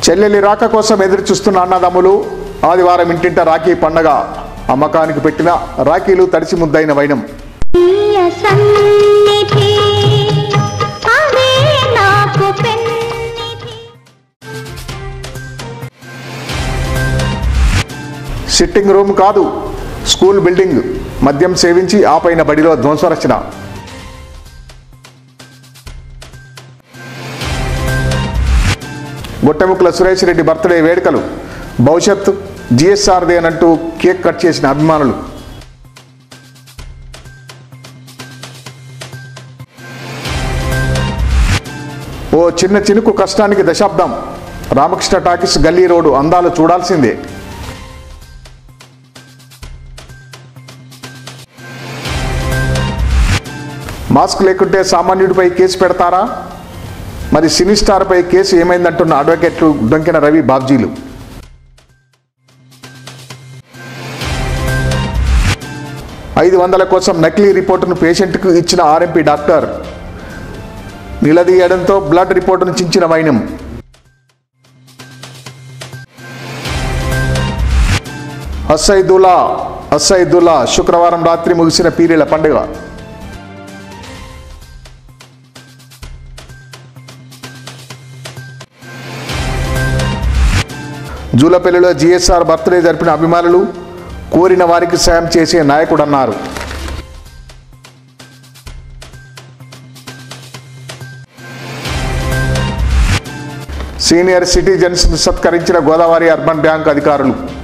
చెల్లెలి రాక కోసం ఎదురు చూస్తున్న అన్నదమ్ములు ఆదివారం ఇంటింట రాఖీ పండగ అమ్మకానికి పెట్టిన రాఖీలు తడిసి ముద్దైన వైనం ప్రియ సన్నిధి అవే నాకు పెన్నిధి సిట్టింగ్ రూమ్ కాదు స్కూల్ బిల్డింగ్ మద్యం సేవించి ఆపైన బడిలో ధ్వంసరచన గుట్టముక్కల సురేష్ రెడ్డి బర్త్డే వేడుకలు భవిష్యత్ జిఎస్ఆర్దే అనంటూ కేక్ కట్ చేసిన అభిమానులు ఓ చిన్న చినుకు కష్టానికి దశాబ్దం రామకృష్ణ టాకీస్ గల్లీ రోడ్డు అందాలు చూడాల్సిందే మాస్క్ లేకుంటే సామాన్యుడిపై కేసు పెడతారా మరి సినీ స్టార్పై కేసు ఏమైందంటున్న అడ్వకేట్లు డొంకిన రవి బాబ్జీలు ఐదు వందల కోసం నకిలీ రిపోర్టును పేషెంట్కు ఇచ్చిన ఆర్ఎంపీ డాక్టర్ నిలదీయడంతో బ్లడ్ రిపోర్టును చించిన వైనం హస్సైదుల్లా హస్సైదుల్లా శుక్రవారం రాత్రి ముగిసిన పీరీల పండుగ జూలపల్లిలో జిఎస్ఆర్ బర్త్డే జరిపిన అభిమానులు కోరిన వారికి సాయం చేసే నాయకుడన్నారు సీనియర్ సిటిజన్స్ సత్కరించిన గోదావరి అర్బన్ బ్యాంక్ అధికారులు